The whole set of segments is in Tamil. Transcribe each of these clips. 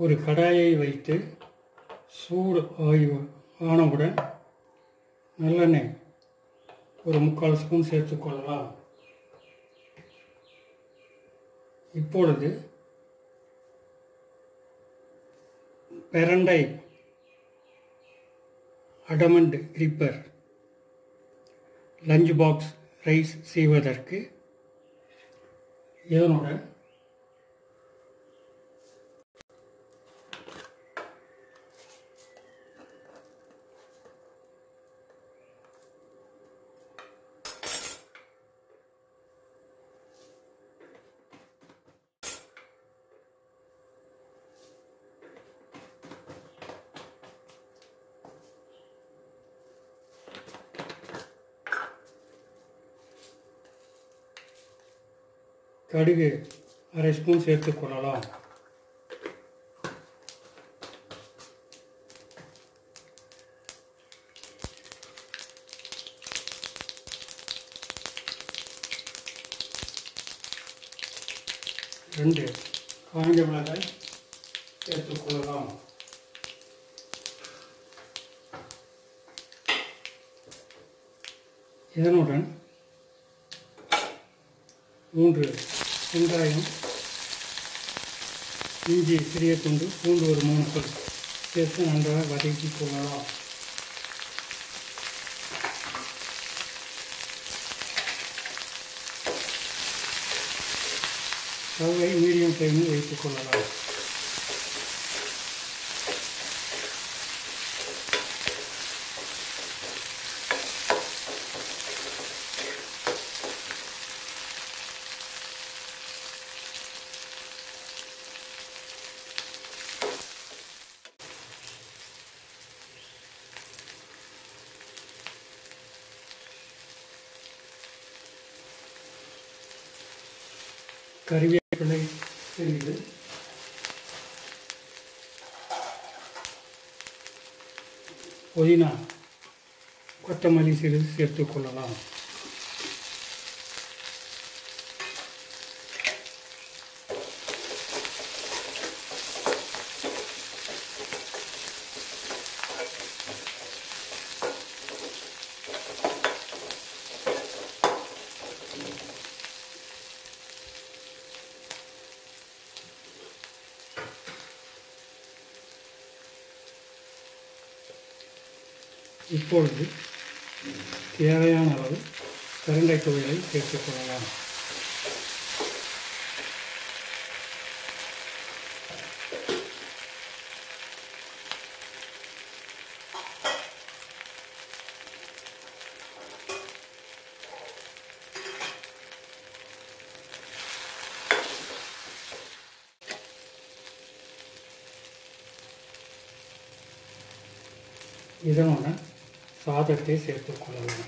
ஒரு கடாயை வைத்து சூடு ஆகி ஆனவுடன் நல்லெண்ணெய் ஒரு முக்கால் ஸ்பூன் சேர்த்துக்கொள்ளலாம் இப்பொழுது பெரண்டை adamant creeper lunch box rice செய்வதற்கு இதனுடன் கடுகு அரை ஸ்பூன் சேர்த்துக் கொள்ளலாம் ரெண்டு காய்ந்த மிளகாய் சேர்த்துக் கொள்ளலாம் இதனுடன் மூன்று வெங்காயம் இஞ்சி சிறிய துண்டு பூண்டு ஒரு மூணு பல் சேர்த்து நன்றாக வதக்கி கொள்ளலாம் ஸ்டவ்வை மீடியம் ஃப்ளேமில் வைத்துக் கொள்ளலாம் கறிவேப்பிலை சிறிது புதினா கொத்தமல்லி சிறிது சேர்த்துக் கொள்ளலாம் இப்பொழுது தேவையான அளவு கருண்டை துவையை சேர்த்துக் கொள்ளலாம் இதனுடன் சாதத்தை சேர்த்துக் கொள்ளலாம்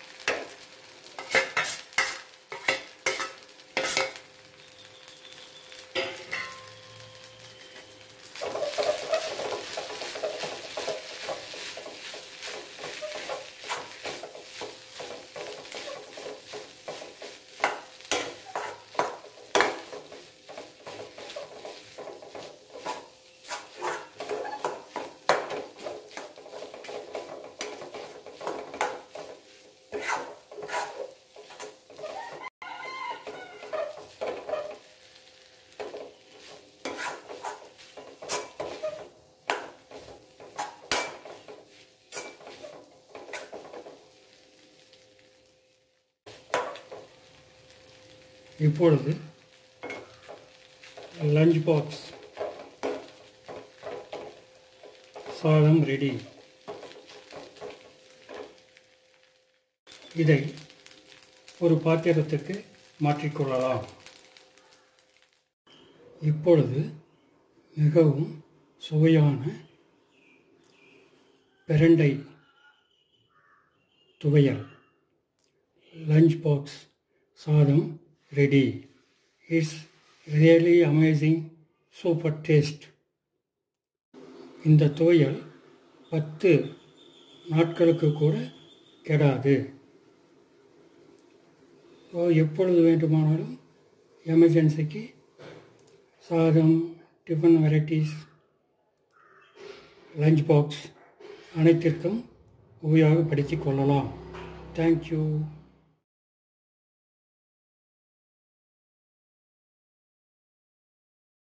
இப்பொழுது லஞ்ச் பாக்ஸ் சாதம் ரெடி இதை ஒரு பாத்திரத்துக்கு மாற்றிக்கொள்ளலாம் இப்பொழுது மிகவும் சுவையான பிரண்டை துவையல் லஞ்ச் பாக்ஸ் சாதம் ready it's really amazing super taste இந்த துவையல் பத்து நாட்களுக்கு கூட கெடாது ஸோ எப்பொழுது வேண்டுமானாலும் எமர்ஜென்சிக்கு சாதம் டிஃபன் வெரைட்டிஸ் லஞ்ச் பாக்ஸ் அனைத்திற்கும் உபயோகப்படுத்திக் கொள்ளலாம் தேங்க்யூ